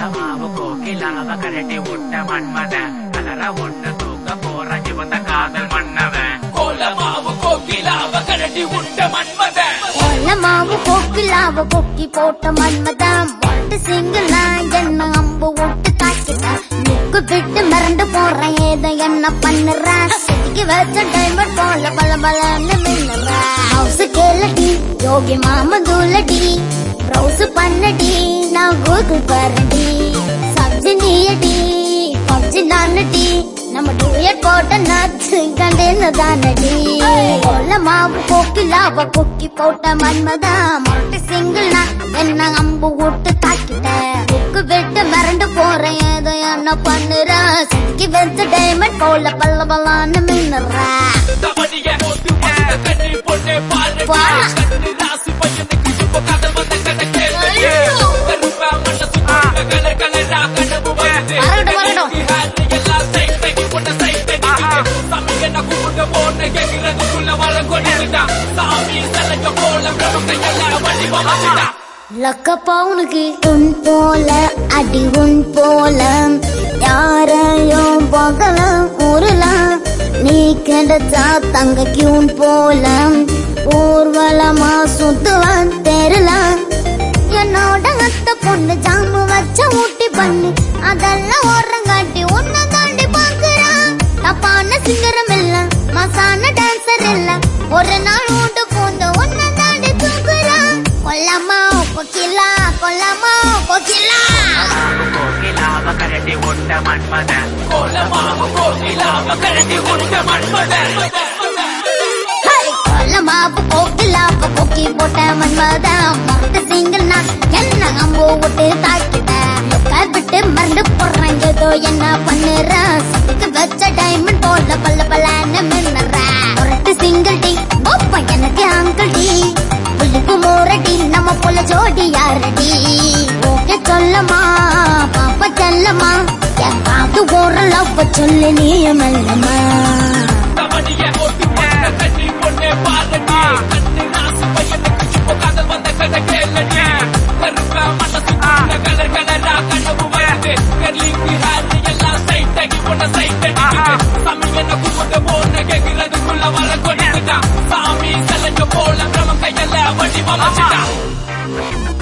மாவு கோக்கிலாவ கரட்டி விட்ட மன்மத கலர ஒண்ணு தூக்க போற சிவந்த காதல் மன்னவன் கோலமாவு கோகிலாவ கரடி உண்ட மன்மத மாவு கோக்கிலாவ கொக்கி போட்ட மன்மதம் ஒட்டு சிங்கிளா என்ன அம்பு விட்டு தாக்கிட்டேன் முக்கு விட்டு மிரண்டு போறேன் ஏதோ என்ன பண்ணுற செதுக்கி வச்ச டைமண்ட் போல பல பலன்னு மின்னுற ஹவுஸ் கேளடி யோகி மாம தூளடி ப்ரௌஸ் பண்ணடி நான் கூகுள் பாருடி சப்ஜி நீயடி பப்ஜி நானடி நம்ம டூயட் போட்ட நச்சு கண்டேன்னு தானடி கொல்ல மாவு கோக்கிலாவ கொக்கி போட்ட மன்மதா மொட்டை சிங்கிள் நான் என்ன அம்பு விட்டு தாக்கிட்டேன் புக்கு விட்டு மிரண்டு போறேன் ஏதோ என்ன பண்ணுற சிக்கி வச்ச டைமண்ட் போல பல்ல பல்லான்னு மின்னுற தவடிய போட்டு வந்து கண்ணி பொண்ணே பாரு வா. கண்ணு ராசி பையனுக்கு இப்போ காதல் வந்த கதை கேளு ஐயோ. கருப்பா மண்ண சுத்தி கலர் கலரா கனவு வருது வரட்டும், வரட்டும். ஹேண்ட் எல்லாம் சைட் பண்ணி பொண்ண சைட் பண்ணி சாமி என்ன கூப்பிட்டு போன கேட்கிறதுக்குள்ள வர கொண்டுட்டான் சாமி சலங்க போல பிரபுக்க எல்லாம் வடிவம் வந்துட்டான் லக்கப்பா உனக்கு உன் போல அடி உன் போல யாரையும் பார்க்கலாம் ஊரலாம் நீ கிடைச்சா தங்கக்கு உன் போல ஊர்வலமா சுத்துவான் தெருலாம் என்னோட அத்த பொண்ணு ஜாமு வச்ச ஊட்டி பண்ணு அதெல்லாம் ஓரங்காட்டி உன்னை தாண்டி பாக்குறான் தப்பான சிங்கரம் இல்ல மசான டான்சர் இல்ல ஒரு நாள் ஊண்டு பூந்து உன்னை தாண்டி தூக்குறான் கொல்லம்மா கொக்கிலா கொல்லம்மா கொக்கிலா மாவு கோக்கிலாவ கரட்டி விட்ட மன்மத கோலமாவு கோகிலாவ கரடி உண்ட மன்மத கொல்லம்மா கொக்கிலா கொக்கி போட்ட மன்மதா மொத்த சிங்கிள் நான் என்ன அம்பு விட்டு தாக்கிட்டேன் கை விட்டு மறந்து போடுறேன் ஏதோ என்ன பண்ணுற சுக்கு வச்ச டைமண்ட் போல பல்ல பல்லான்னு மின்னுற ஒருட்டு சிங்கிள் டி ஒப்ப எனக்கு அங்கிள் டி புள்ளிக்கு மோரடி நம்ம போல ஜோடி யாரடி ஓகே சொல்லமா பாப்பா செல்லமா என் பாத்து ஒரு லவ் சொல்லு நீ மெல்லமா தவடிய போட்டு வந்து கண்ணி பொண்ணே பாரு கண்ணு ராசி பையனுக்கு இப்போ காதல் வந்த கதை கேளடி கருப்பா மண்ண சுத்தி கலர் கலரா கனவு வருது கர்லிங்கு ஹேண்ட் எல்லாம் சைட் ஆகி பொண்ண சைட் அடிக்குது சாமி என்ன கூப்பிட்டு போன கேட்கிறதுக்குள்ள வர கொண்டுட்டான் சாமி சலங்க போல பிரம கையில வடிவம் வச்சுட்டான்